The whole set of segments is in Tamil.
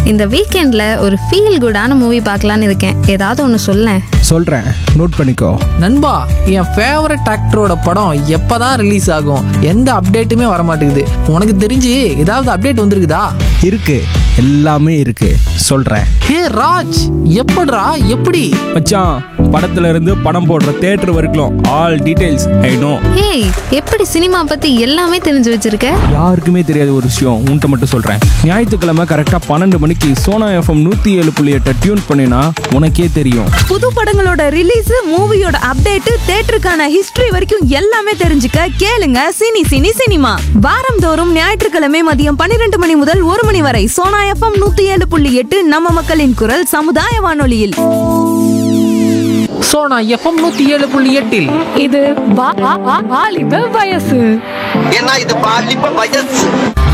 இந்த வீக்கெண்ட்ல ஒரு ஃபீல் குடான மூவி பார்க்கலான்னு இருக்கேன் ஏதாவது ஒன்று சொல்லேன் சொல்கிறேன் நோட் பண்ணிக்கோ நண்பா என் ஃபேவரட் ஆக்டரோட படம் எப்பதான் ரிலீஸ் ஆகும் எந்த அப்டேட்டுமே வர மாட்டேங்குது உனக்கு தெரிஞ்சு ஏதாவது அப்டேட் வந்திருக்குதா இருக்கு எல்லாமே இருக்கு சொல்கிறேன் ஹே ராஜ் எப்படிடா எப்படி மச்சான் படத்துல இருந்து படம் போடுற தேட்டர் வரைக்கும் ஆல் டீடைல்ஸ் ஐ நோ ஏய் எப்படி சினிமா பத்தி எல்லாமே தெரிஞ்சு வச்சிருக்க யாருக்குமே தெரியாத ஒரு விஷயம் உன்கிட்ட மட்டும் சொல்கிறேன் ஞாயிற்றுக்கிழமை கரெக்டாக பன்னெண்டு மணிக்கு சோனா எஃப்எம் நூற்றி ஏழு புள்ளி எட்டை டியூன் பண்ணினா உனக்கே தெரியும் புது படங்களோட ரிலீஸ் மூவியோட அப்டேட் தேட்டருக்கான ஹிஸ்டரி வரைக்கும் எல்லாமே தெரிஞ்சுக்க கேளுங்க சினி சினி சினிமா வாரந்தோறும் ஞாயிற்றுக்கிழமை மதியம் பன்னிரண்டு மணி முதல் ஒரு மணி வரை சோனா எஃப்எம் நூத்தி ஏழு புள்ளி எட்டு நம்ம மக்களின் குரல் சமுதாய வானொலியில் சோனா எஃப்எம் நூத்தி ஏழு புள்ளி எட்டில் இது வா- வா- வா- வாலிப வயசு ஏன்னா இது பாலிப்ப வயசு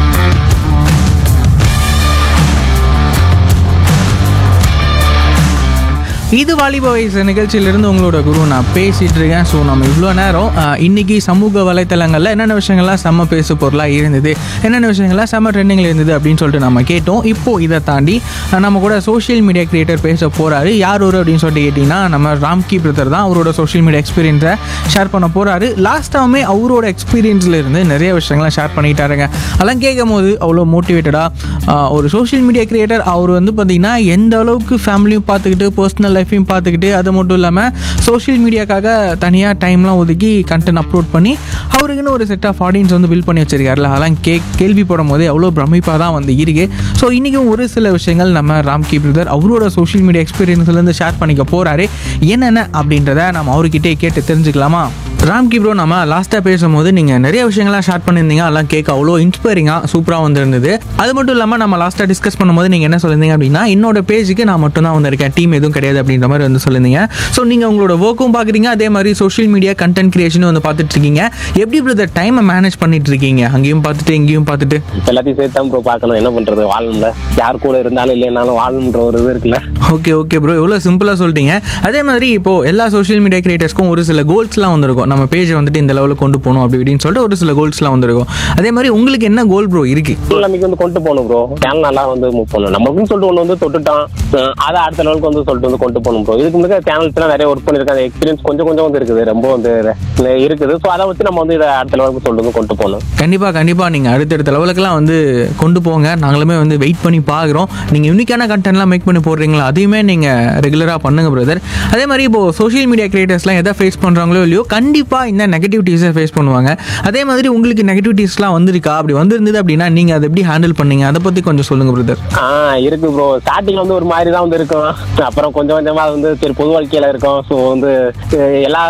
இது வாலிப வயசு நிகழ்ச்சியிலிருந்து உங்களோட குரு நான் பேசிட்டு இருக்கேன் ஸோ நம்ம இவ்வளோ நேரம் ஆஹ், இன்னைக்கு சமூக வலைத்தளங்களில் என்னென்ன விஷயங்கள்லாம் செம்ம பேசு பொருளாக இருந்தது என்னென்ன விஷயங்கள்லாம் செம்ம ட்ரெண்டிங்கில் இருந்தது அப்படின்னு சொல்லிட்டு நம்ம கேட்டோம் இப்போ இதை தாண்டி ஆஹ், நம்ம கூட சோஷியல் மீடியா கிரியேட்டர் பேச போறாரு யார் ஒரு அப்படின்னு சொல்லிட்டு கேட்டிங்கன்னா நம்ம ராம்கி பிரதர் தான் அவரோட சோஷியல் மீடியா எக்ஸ்பீரியன்ஸை ஷேர் பண்ண போறாரு லாஸ்ட்டாகவுமே அவரோட எக்ஸ்பீரியன்ஸில் இருந்து நிறைய விஷயங்களை ஷேர் பண்ணிட்டாருங்க அதெல்லாம் கேட்கும் போது அவ்வளோ மோட்டிவேட்டடாக ஒரு சோஷியல் மீடியா கிரியேட்டர் அவர் வந்து பார்த்தீங்கன்னா எந்த அளவுக்கு ஃபேமிலியும் பார்த்துக்கிட்டு பர்சனல் லைஃப்பையும் பார்த்துக்கிட்டு அது மட்டும் இல்லாமல் சோஷியல் மீடியாக்காக தனியாக டைம்லாம் ஒதுக்கி கண்டென்ட் அப்லோட் பண்ணி அவருக்குன்னு ஒரு செட் ஆஃப் ஆடியன்ஸ் வந்து பில்ட் பண்ணி வச்சிருக்காருல அதெல்லாம் கே கேள்விப்படும் போதே அவ்வளோ பிரமிப்பாக தான் வந்து இருக்கு ஸோ இன்றைக்கும் ஒரு சில விஷயங்கள் நம்ம ராம்கி பிரதர் அவரோட சோஷியல் மீடியா எக்ஸ்பீரியன்ஸ்லேருந்து ஷேர் பண்ணிக்க போகிறாரு என்னென்ன அப்படின்றத நம்ம அவர்கிட்டே கேட்டு தெரிஞ்சுக்கலாமா ராம்கி ப்ரோ நம்ம லாஸ்ட்டாக பேசும்போது நீங்கள் நிறைய விஷயங்கள்லாம் ஷேர் பண்ணியிருந்தீங்க அதெல்லாம் கேட்க அவ்வளோ இன்ஸ்பைரிங்காக சூப்பராக வந்திருந்தது அது மட்டும் இல்லாமல் நம்ம லாஸ்ட்டாக டிஸ்கஸ் பண்ணும்போது நீங்கள் என்ன சொல்லியிருந்தீங்க அப்படின்னா என்னோட பேஜுக்கு நான் மட்டும் தான் வந்திருக்கேன் டீம் எதுவும் கிடையாது அப்படின்ற மாதிரி வந்து சொல்லியிருந்தீங்க ஸோ நீங்கள் உங்களோட ஒர்க்கும் பார்க்குறீங்க அதே மாதிரி சோஷியல் மீடியா கண்டென்ட் கிரியேஷனும் வந்து பார்த்துட்டு இருக்கீங்க எப்படி பிரதர் டைமை மேனேஜ் பண்ணிட்டு இருக்கீங்க அங்கேயும் பார்த்துட்டு இங்கேயும் பார்த்துட்டு எல்லாத்தையும் சேர்த்து தான் ப்ரோ பார்க்கணும் என்ன பண்றது வாழணும்ல யார் கூட இருந்தாலும் இல்லைனாலும் வாழணுன்ற ஒரு இது இருக்குல்ல ஓகே ஓகே ப்ரோ எவ்வளோ சிம்பிளாக சொல்லிட்டீங்க அதே மாதிரி இப்போ எல்லா சோஷியல் மீடியா கிரியேட்டர்ஸ்க்கும் ஒரு சில கோல்ஸ்லாம் வந்திருக்கும் நம்ம பேஜை வந்துட்டு இந்த லெவலில் கொண்டு போகணும் அப்படி இப்படின்னு சொல்லிட்டு ஒரு சில கோல்ஸ்லாம் வந்திருக்கும் அதே மாதிரி உங்களுக்கு என்ன கோல் ப்ரோ இருக்கு நிலைமைக்கு வந்து கொண்டு போகணும் ப்ரோ சேனல் நல்லா வந்து மூவ் பண்ணணும் நம்மளுக்குன்னு சொல்லிட்டு ஒன்று வந்து தொட்டுட்டான் அஹ் அதை அடுத்த லெவலுக்கு வந்து சொல்லிட்டு வந்து கொண்டு போகணும் ப்ரோ இதுக்கு முன்னாடி சேனல்ஸ்லாம் நிறைய ஒர்க் பண்ணியிருக்கேன் அந்த எக்ஸ்பீரியன்ஸ் கொஞ்சம் கொஞ்சம் வந்து இருக்குது ரொம்ப வந்து இருக்குது ஸோ அதை வச்சு நம்ம வந்து இதை அடுத்த லெவலுக்கு சொல்லிட்டு வந்து கொண்டு போகணும் கண்டிப்பாக கண்டிப்பாக நீங்கள் அடுத்தடுத்த லெவலுக்குலாம் வந்து கொண்டு போங்க நாங்களுமே வந்து வெயிட் பண்ணி பார்க்குறோம் நீங்கள் யூனிக்கான கண்டென்ட்லாம் மேக் பண்ணி போடுறீங்களா அதையுமே நீங்கள் ரெகுலராக பண்ணுங்க பிரதர் அதே மாதிரி இப்போ சோஷியல் மீடியா கிரியேட்டர்ஸ்லாம் எதை ஃபேஸ் பண்ணுறாங்களோ இல்லையோ கண்டிப்பாக இந்த நெகட்டிவிட்டிஸை ஃபேஸ் பண்ணுவாங்க அதே மாதிரி உங்களுக்கு நெகட்டிவிட்டிஸ்லாம் வந்திருக்கா அப்படி வந்திருந்தது அப்படின்னா நீங்கள் அதை எப்படி ஹேண்டில் பண்ணீங்க அதை பற்றி கொஞ்சம் சொல்லுங்கள் பிரதர் ஆ இருக்கு ப்ரோ ஸ்டார்டிங் வந்து ஒரு மாதிரி தான் வந்து இருக்கும் அப்புறம் கொஞ்சம் கொஞ்சமா அது வந்து சரி பொது வாழ்க்கையில இருக்கும் ஸோ வந்து அஹ் எல்லா